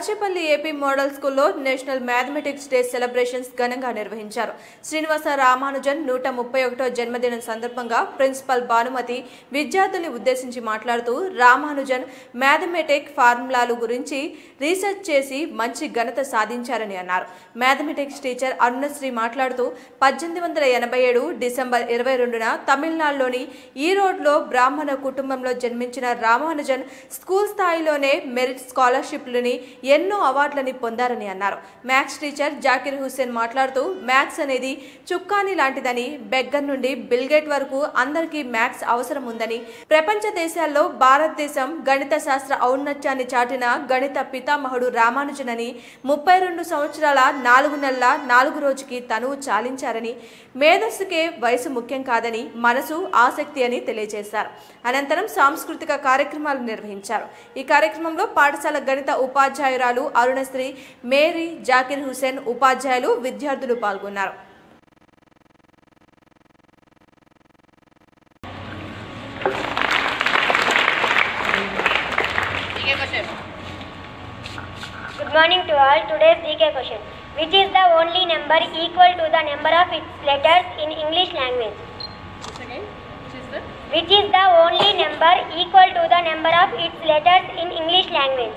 Dachepalli AP model స్కూల్లో national mathematics day celebrations ఘనంగా నిర్వహించారు శ్రీనివాస రామానుజన్ నూట ముప్పై ఒకటో జన్మదినం సందర్భంగా ప్రిన్సిపల్ భానుమతి విద్యార్థుల్ని ఉద్దేశించి మాట్లాడుతూ రామానుజన్ మ్యాథమెటిక్ ఫార్ములాలు గురించి రీసెర్చ్ చేసి మంచి ఘనత సాధించారని అన్నారు మ్యాథమెటిక్స్ టీచర్ అరుణశ్రీ మాట్లాడుతూ పద్దెనిమిది వందల ఎనభై ఏడు డిసెంబర్ ఇరవై రెండున తమిళనాడులోని ఈరోడ్లో బ్రాహ్మణ కుటుంబంలో జన్మించిన రామానుజన్ స్కూల్ స్థాయిలోనే మెరిట్ స్కాలర్షిప్లని ఎన్నో అవార్డులని పొందారని అన్నారు మ్యాథ్స్ టీచర్ జాకిర్ హుస్సేన్ మాట్లాడుతూ మ్యాథ్స్ అనేది చుక్కాని లాంటిదని బెగ్గర్ నుండి బిల్గేట్ వరకు అందరికీ మ్యాథ్స్ అవసరం ఉందని ప్రపంచ దేశాల్లో భారతదేశం గణిత శాస్త్ర ఔన్నత్యాన్ని చాటిన గణిత పితామహుడు రామానుజన్ అని ముప్పై రెండు సంవత్సరాల నాలుగు నెలల నాలుగు రోజుకి తనువు చాలించారని మేధస్సుకే వయసు ముఖ్యం కాదని మనసు ఆసక్తి అని తెలియజేశారు అనంతరం సాంస్కృతిక కార్యక్రమాలు నిర్వహించారు ఈ కార్యక్రమంలో పాఠశాల గణిత ఉపాధ్యాయురాలు అరుణశ్రీ మేరీ జాకిర్ హుసేన్ ఉపాధ్యాయులు విద్యార్థులు పాల్గొన్నారు Good morning to all. Today's GK question. Which is the only number equal to the number of its letters in English language? Which is the only number equal to the number of its letters in English language?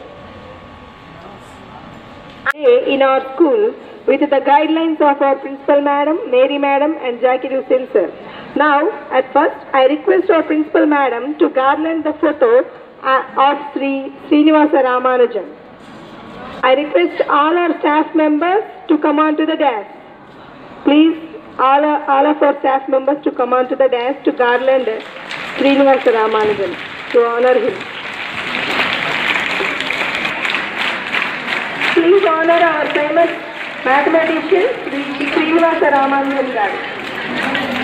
in our school with the guidelines of our principal madam, Mary madam and Jackie Hussain sir. Now, at first, I request our principal madam to garland the photo uh, of Sri Srinivasa Ramanujan. I request all our staff members to come on to the dais. Please, all, our- all of our staff members to come on to the dais to garland Srinivasa Ramanujan, to honor him. Please honor our famous mathematician, Sri Srinivasa Ramanujan garu.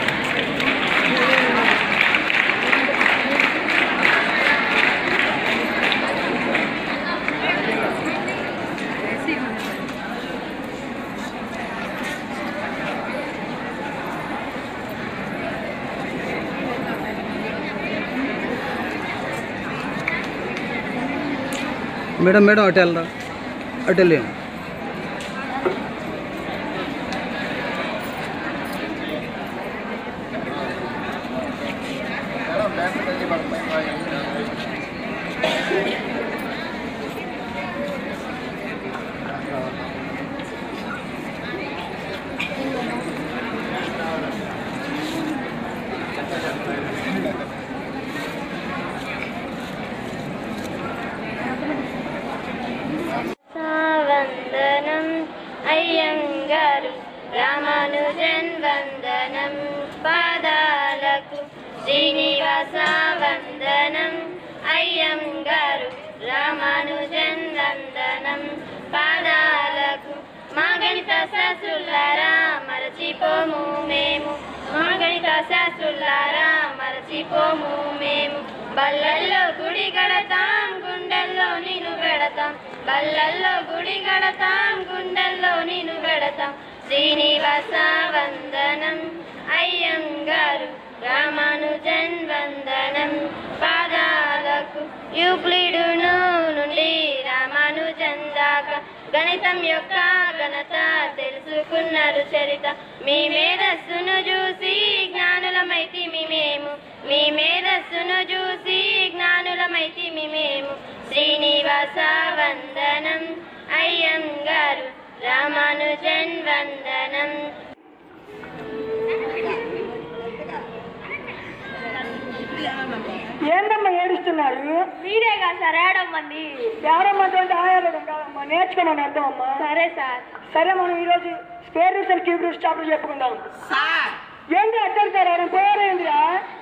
Madam madam అటు వెళ్ళరా అటు వెళ్ళి వందనం అయ్యంగారు రామానుజన్ వందనం పాదాలకు శ్రీనివాస వందనం అయ్యంగారు రామానుజన్ వందనం పాదాలకు మా గణిత శాస్త్రులారా మరచిపోము మేము మా గణిత శాస్త్రులారా మరచిపోము మేము బల్లల్లో గుడి గడతాం గుండెల్లో నిన్ను పెడతాం బల్లల్లో గుడి గడతాం గుండెల్లో నిన్ను పెడతాం శ్రీనివాస వందనం అయ్యంగారు రామానుజన్ వందనం పాదాలకు యూక్లిడును నుండి రామానుజన్ దాకా గణితం యొక్క ఘనత తెలుసుకున్నారు చరిత మీ మేధస్సును చూసి జ్ఞానులమైతి మేము మీ మేధస్సును చూసి జ్ఞానులమైతి మేము శ్రీనివాస వందనం అయ్యంగారు రామానుజన్ వందనం ఏందమ్మా ఏడుస్తున్నారు వీడేగా సార్ ఏడమ్మంది ఎవరమ్మటువంటి ఆయాలు కాదమ్మా నేర్చుకోమని అర్థం అమ్మా సరే సార్ సరే మనం ఈరోజు square roots and cube roots chapter చెప్పుకుందాం ఏంటి అట్టడతారు ఆయన పోరేంద్రా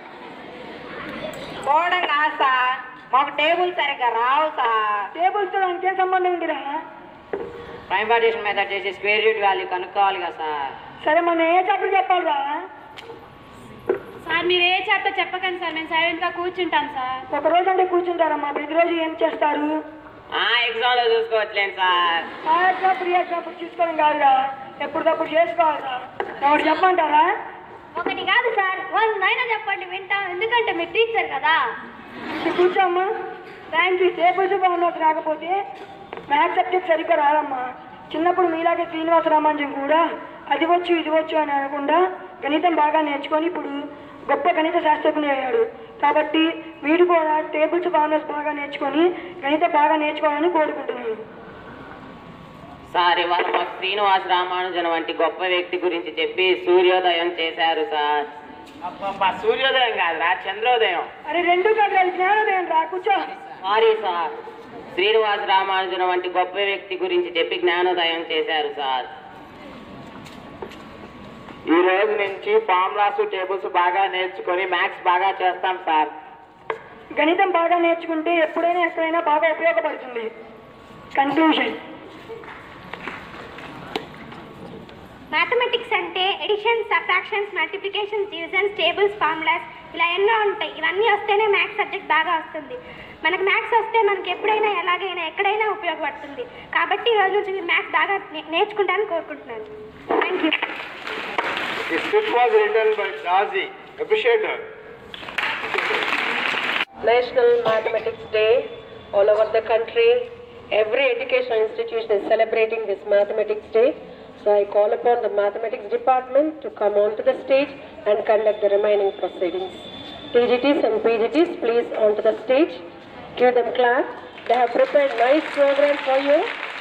పోవడం కాదు సార్ మాకు టేబుల్ సరిగ్గా రావు సార్ టేబుల్స్ తో దానికి ఏం సంబంధం ఉందిరా ప్రైమ్ పార్టీషన్ మెథడ్ చేసి స్క్వేర్ రూట్ వాల్యూ కనుక్కోవాలి కదా సార్ సరే మనం ఏ చాప్టర్ చెప్పాలిరా సార్ మీరు ఏ చాప్టర్ చెప్పకండి సార్ మేము సైలెంట్గా కూర్చుంటాం సార్ ఒక రోజు అంటే కూర్చుంటారమ్మా ప్రతిరోజు ఏం చేస్తారు ఎగ్జామ్ లో చూసుకోవట్లేదు సార్ ఆ ఎగ్జాంపుల్ ఈ ఎగ్జాంపుల్ చూసుకోవడం కాదురా ఎప్పటికప్పుడు చేసుకోవాలిరా ఒకటి చెప్పమంటారా ఒకటి కాదు సార్ వందైనా చెప్పండి వింటాం ఎందుకంటే మీరు టీచర్ కదా కూర్చోమ్మా థ్యాంక్ యూ టేబుల్స్ బాగున్నట్టు రాకపోతే మ్యాథ్స్ సబ్జెక్ట్ సరిగ్గా రాదమ్మా చిన్నప్పుడు మీలాగే శ్రీనివాస రామానుజన్ కూడా అది వచ్చు ఇది వచ్చు అని అనకుండా గణితం బాగా నేర్చుకొని ఇప్పుడు గొప్ప గణిత శాస్త్రజ్ఞుడు అయ్యాడు కాబట్టి వీడు కూడా టేబుల్స్ ఫార్ములాస్ బాగా నేర్చుకొని గణితం బాగా నేర్చుకోవాలని కోరుకుంటున్నాను సార్ ఇవాళ మాకు శ్రీనివాస రామానుజన్ వంటి గొప్ప వ్యక్తి గురించి చెప్పి సూర్యోదయం చేశారు సార్ అబ్బబ్బా సూర్యోదయం కాదురా చంద్రోదయం అరే రెండు కట్టాలి జ్ఞానోదయం రా కూర్చో సారీ సార్ శ్రీనివాస రామానుజన్ వంటి గొప్ప వ్యక్తి గురించి చెప్పి జ్ఞానోదయం చేశారు సార్ ఈ రోజు నుంచి ఫార్ములాస్ టేబుల్స్ బాగా నేర్చుకొని మ్యాథ్స్ బాగా చేస్తాం సార్ గణితం బాగా నేర్చుకుంటే ఎప్పుడైనా ఎక్కడైనా బాగా ఉపయోగపడుతుంది కన్క్లూషన్ మ్యాథమెటిక్స్ అంటే addition subtractions multiplications divisions tables formulas ఇలా ఎన్నో ఉంటాయి ఇవన్నీ వస్తేనే మ్యాథ్స్ సబ్జెక్ట్ బాగా వస్తుంది మనకు మ్యాథ్స్ వస్తే మనకి ఎప్పుడైనా ఎలాగైనా ఎక్కడైనా ఉపయోగపడుతుంది కాబట్టి ఈ రోజు నుంచి మీరు మ్యాథ్స్ బాగా నే- నేర్చుకుంటారని కోరుకుంటున్నాను thank you The script was written by Dazi. Appreciate her. National Mathematics Day all over the country. Every educational institution is celebrating this Mathematics Day. So I call upon the Mathematics Department to come onto the stage and conduct the remaining proceedings. TGTs and PGTs, please onto the stage. Give them clap. They have prepared nice program for you.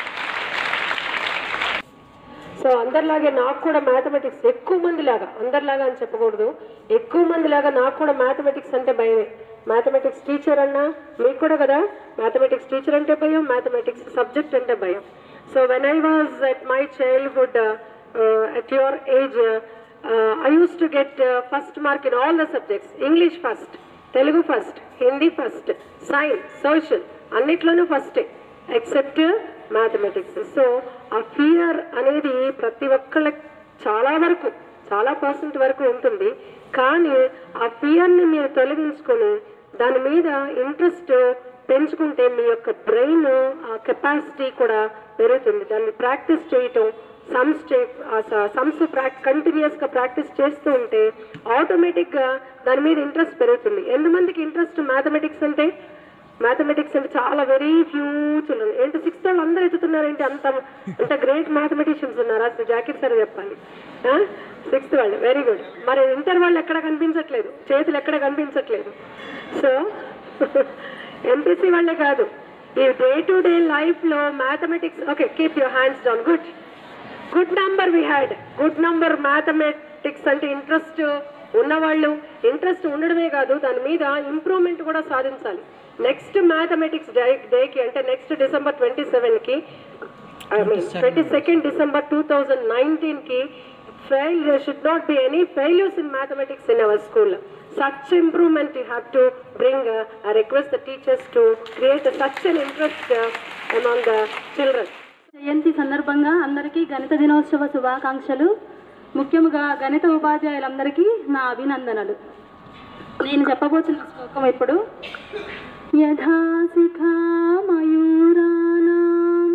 So అందరిలాగే నాకు కూడా mathematics ఎక్కువ మంది లాగా అందరిలాగా అని చెప్పకూడదు ఎక్కువ మంది లాగా నాకు కూడా మ్యాథమెటిక్స్ అంటే భయమే మ్యాథమెటిక్స్ టీచర్ అన్నా మీకు కూడా కదా మ్యాథమెటిక్స్ టీచర్ అంటే భయం మ్యాథమెటిక్స్ సబ్జెక్ట్ అంటే భయం so when I was at my childhood at your age I use to get first mark in all the subjects English first Telugu first Hindi first science social అన్నిట్లోనూ ఫస్టే ఎక్సెప్ట్ మ్యాథమెటిక్స్ సో ఆ fear అనేది ప్రతి ఒక్కళ్ళ చాలా వరకు చాలా పర్సెంట్ వరకు ఉంటుంది కానీ ఆ ఫియర్ని మీరు తొలగించుకొని దాని మీద ఇంట్రెస్ట్ పెంచుకుంటే మీ యొక్క బ్రెయిన్ ఆ కెపాసిటీ కూడా పెరుగుతుంది దాన్ని ప్రాక్టీస్ చేయటం సమ్స్ చే సమ్స్ ప్రాక్ కంటిన్యూస్గా ప్రాక్టీస్ చేస్తూ ఉంటే ఆటోమేటిక్గా దాని మీద ఇంట్రెస్ట్ పెరుగుతుంది ఎంతమందికి ఇంట్రెస్ట్ మ్యాథమెటిక్స్ అంటే మ్యాథమెటిక్స్ అంటే చాలా వెరీ ఫ్యూ చిల్డ్రన్ ఏంటి సిక్స్త్ వాళ్ళు అందరూ ఎత్తుతున్నారేంటి అంత అంత గ్రేట్ మ్యాథమెటిషియన్స్ ఉన్నారు అసలు జాకిర్ సార్ చెప్పాలి సిక్స్త్ వాళ్ళు వెరీ గుడ్ మరి ఇంటర్ వాళ్ళు ఎక్కడ కనిపించట్లేదు చేతులు ఎక్కడ కనిపించట్లేదు సో ఎంపీసీ వాళ్ళే కాదు ఈ డే టు డే లైఫ్లో mathematics okay keep your hands down good good number we had good number mathematics అంటే ఇంట్రెస్ట్ ఉన్నవాళ్ళు ఇంట్రెస్ట్ ఉండడమే కాదు దాని మీద ఇంప్రూవ్మెంట్ కూడా సాధించాలి నెక్స్ట్ మ్యాథమెటిక్స్ డే డేకి అంటే నెక్స్ట్ డిసెంబర్ ట్వంటీ సెవెన్కి I mean twenty second December two thousand నైన్టీన్కి fail there should not be any failures in mathematics in our school. Such improvement you have to bring. Uh, I request the teachers to create a, such an interest uh, among the children. జయంతి సందర్భంగా అందరికీ గణిత దినోత్సవ శుభాకాంక్షలు ముఖ్యంగా గణిత ఉపాధ్యాయులందరికీ నా అభినందనలు నేను చెప్పబోతున్న శ్లోకం ఇప్పుడు యథా శిఖా మయూరాణం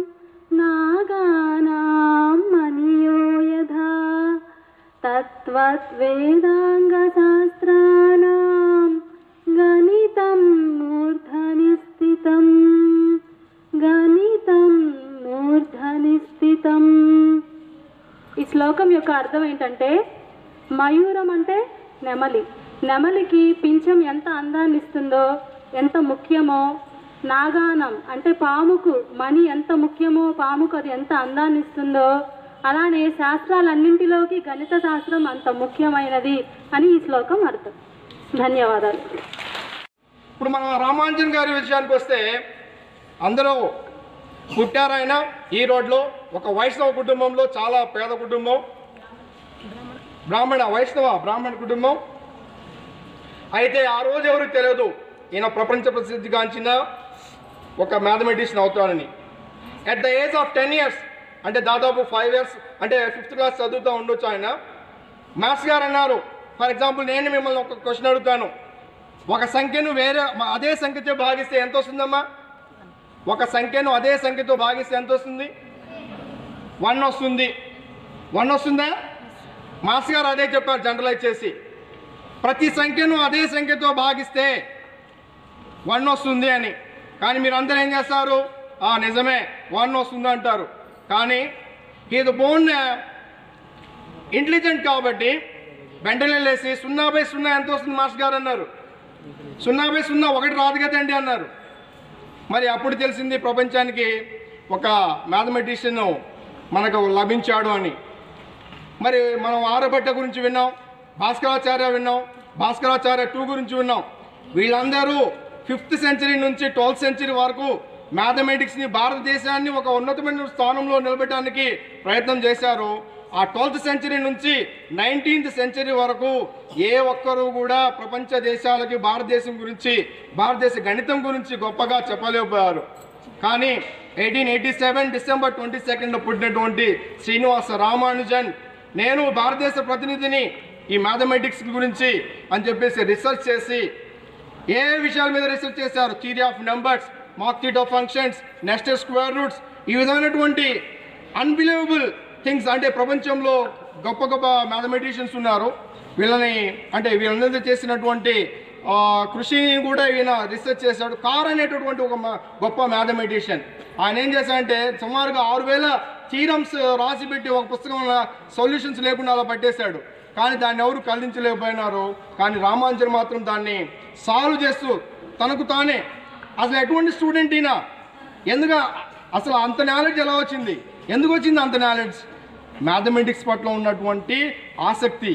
నాగానాం మనియో యథా తత్వద్వేదాంగశాస్త్రాణం గణితం మూర్ధని స్థితం గణితం మూర్ధని స్థితం ఈ శ్లోకం యొక్క అర్థం ఏంటంటే మయూరం అంటే నెమలి నెమలికి పింఛం ఎంత అందాన్ని ఇస్తుందో ఎంత ముఖ్యమో నాగానం అంటే పాముకు మణి ఎంత ముఖ్యమో పాముకు అది ఎంత అందాన్ని ఇస్తుందో అలానే శాస్త్రాలన్నింటిలోకి గణిత శాస్త్రం అంత ముఖ్యమైనది అని ఈ శ్లోకం అర్థం ధన్యవాదాలు ఇప్పుడు మనం రామానుజన్ గారి విషయానికి వస్తే అందరూ పుట్టారాయన ఈ రోడ్లో ఒక వైష్ణవ కుటుంబంలో చాలా పేద కుటుంబం బ్రాహ్మణ వైష్ణవ బ్రాహ్మణ కుటుంబం అయితే ఆ రోజు ఎవరికి తెలియదు ఈయన ప్రపంచ ప్రసిద్ధిగాంచిన ఒక మ్యాథమెటిషియన్ అవుతాడని at the age of ten years అంటే దాదాపు ఫైవ్ ఇయర్స్ అంటే ఫిఫ్త్ క్లాస్ చదువుతూ ఉండొచ్చు ఆయన మ్యాథ్స్ గారు అన్నారు ఫర్ ఎగ్జాంపుల్ నేను మిమ్మల్ని ఒక క్వశ్చన్ అడుగుతాను ఒక సంఖ్యను వేరే మ- అదే సంఖ్యతో భాగిస్తే ఎంత వస్తుందమ్మా ఒక సంఖ్యను అదే సంఖ్యతో భాగిస్తే ఎంత వస్తుంది వన్ వస్తుంది వన్ వస్తుందా మాస్ గారు అదే చెప్పారు జనరలైజ్ చేసి ప్రతి సంఖ్యను అదే సంఖ్యతో భాగిస్తే వన్ వస్తుంది అని కానీ మీరు అందరూ ఏం చేస్తారు ఆ నిజమే వన్ వస్తుంది అంటారు కానీ ఇది బోన్ ఇంటెలిజెంట్ కాబట్టి వెంటనే లేసి సున్నా బై సున్నా ఎంత వస్తుంది మాస్టర్ గారు అన్నారు సున్నా బై సున్నా ఒకటి రాదు కదండి అన్నారు మరి అప్పుడు తెలిసింది ప్రపంచానికి ఒక మ్యాథమెటిషియన్ మనకు లభించాడు అని మరి మనం ఆరభట్ట గురించి విన్నాం భాస్కరాచార్య విన్నాం భాస్కరాచార్య టూ గురించి విన్నాం వీళ్ళందరూ ఫిఫ్త్ సెంచరీ నుంచి ట్వెల్త్ సెంచరీ వరకు మ్యాథమెటిక్స్ని భారతదేశాన్ని ఒక ఉన్నతమైన స్థానంలో నిలబెట్టడానికి ప్రయత్నం చేశారు ఆ ట్వెల్త్ సెంచరీ నుంచి నైన్టీన్త్ సెంచరీ వరకు ఏ ఒక్కరూ కూడా ప్రపంచ దేశాలకి భారతదేశం గురించి భారతదేశ గణితం గురించి గొప్పగా చెప్పలేకపోయారు కానీ eighteen eighty seven December twenty second పుట్టినటువంటి శ్రీనివాస రామానుజన్ నేను భారతదేశ ప్రతినిధిని ఈ మ్యాథమెటిక్స్ గురించి అని చెప్పేసి రీసెర్చ్ చేసి ఏ విషయాల మీద రీసెర్చ్ చేశారు థియరీ ఆఫ్ నెంబర్స్ మార్క్టీట్ of functions nested square roots ఈ విధమైనటువంటి అన్బిలీవబుల్ థింగ్స్ అంటే ప్రపంచంలో గొప్ప గొప్ప మ్యాథమెటిషియన్స్ ఉన్నారు వీళ్ళని అంటే వీళ్ళందరూ చేసినటువంటి ఆ, కృషిని కూడా ఈయన రీసెర్చ్ చేశాడు కార్ అనేటటువంటి ఒక మ- గొప్ప మ్యాథమెటిషియన్ ఆయన ఏం చేశాడంటే సుమారుగా ఆరు వేల థీరమ్స్ రాసి పెట్టి ఒక పుస్తకం సొల్యూషన్స్ లేకుండా అలా పట్టేశాడు కానీ దాన్ని ఎవరు కల్లించలేకపోయినారు కానీ రామానుజన్ మాత్రం దాన్ని సాల్వ్ చేస్తూ తనకు తానే అసలు ఎటువంటి స్టూడెంట్ అయినా ఎందుకు అసలు అంత నాలెడ్జ్ ఎలా వచ్చింది ఎందుకు వచ్చింది అంత నాలెడ్జ్ మ్యాథమెటిక్స్ పట్ల ఉన్నటువంటి ఆసక్తి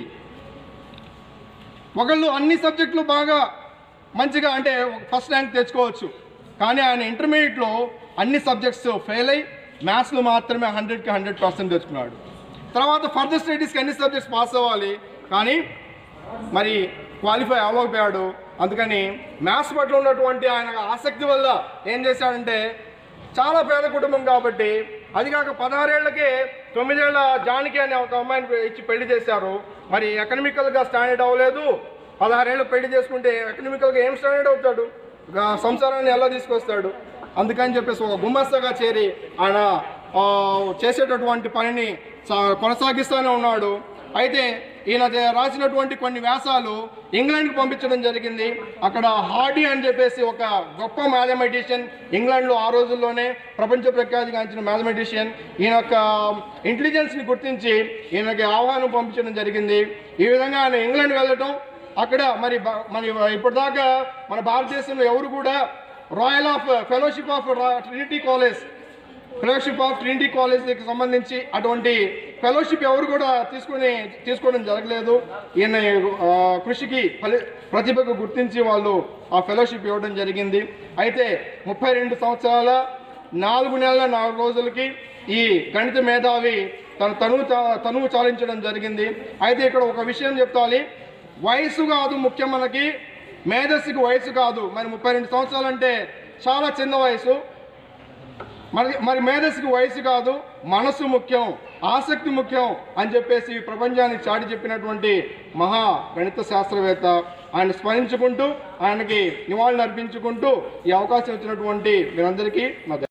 ఒకళ్ళు అన్ని సబ్జెక్టులు బాగా మంచిగా అంటే ఫస్ట్ ర్యాంక్ తెచ్చుకోవచ్చు కానీ ఆయన ఇంటర్మీడియట్లో అన్ని సబ్జెక్ట్స్ ఫెయిల్ అయ్యి మ్యాథ్స్లో మాత్రమే హండ్రెడ్కి హండ్రెడ్ పర్సెంట్ తెచ్చుకున్నాడు తర్వాత ఫర్దర్ స్టడీస్కి అన్ని సబ్జెక్ట్స్ పాస్ అవ్వాలి కానీ మరి క్వాలిఫై అవ్వకపోయాడు అందుకని మ్యాథ్స్ పట్ల ఉన్నటువంటి ఆయన ఆసక్తి వల్ల ఏం చేశాడంటే చాలా పేద కుటుంబం కాబట్టి అది కాక పదహారేళ్లకే తొమ్మిదేళ్ల జానకి అనే ఒక అమ్మాయిని ఇచ్చి పెళ్లి చేశారు మరి ఎకనమికల్గా స్టాండర్డ్ అవ్వలేదు పదహారేళ్ళు పెళ్లి చేసుకుంటే ఎకనమికల్గా ఏం స్టాండర్డ్ అవుతాడు ఇక సంసారాన్ని ఎలా తీసుకొస్తాడు అందుకని చెప్పేసి ఒక గుమ్మస్తగా చేరి ఆయన ఆ, చేసేటటువంటి పనిని సా- కొనసాగిస్తూనే ఉన్నాడు అయితే ఈయన దే- రాసినటువంటి కొన్ని వ్యాసాలు ఇంగ్లాండ్కి పంపించడం జరిగింది అక్కడ హార్డీ అని చెప్పేసి ఒక గొప్ప మ్యాథమెటిషియన్ ఇంగ్లాండ్లో ఆ రోజుల్లోనే ప్రపంచ ప్రఖ్యాతిగాంచిన మ్యాథమెటిషియన్ ఈయన యొక్క ఇంటెలిజెన్స్ని గుర్తించి ఈయనకి ఆహ్వానం పంపించడం జరిగింది ఈ విధంగా ఆయన ఇంగ్లాండ్ వెళ్ళటం అక్కడ మరి బ- మరి ఇప్పటిదాకా మన భారతదేశంలో ఎవరు కూడా royal of fellowship of Trinity college fellowship of Trinity కాలేజ్కి సంబంధించి అటువంటి ఫెలోషిప్ ఎవరు కూడా తీసుకుని తీసుకోవడం జరగలేదు ఈయన ఆ, కృషికి ఫలి ప్రతిభకు గుర్తించి వాళ్ళు ఆ ఫెలోషిప్ ఇవ్వడం జరిగింది అయితే ముప్పై రెండు సంవత్సరాల నాలుగు నెలల నాలుగు రోజులకి ఈ గణిత మేధావి తన తనువు చా- తనువు చాలించడం జరిగింది అయితే ఇక్కడ ఒక విషయం చెప్తాలి వయసు కాదు ముఖ్యం మనకి మేధస్సుకి వయసు కాదు మరి ముప్పై రెండు సంవత్సరాలు అంటే చాలా చిన్న వయసు మరి మరి మేధస్సుకి వయసు కాదు మనసు ముఖ్యం ఆసక్తి ముఖ్యం అని చెప్పేసి ప్రపంచానికి చాటి చెప్పినటువంటి మహా గణిత శాస్త్రవేత్త ఆయన స్మరించుకుంటూ ఆయనకి నివాళులు అర్పించుకుంటూ ఈ అవకాశం ఇచ్చినటువంటి మీరందరికీ నా ధన్యవాదాలు.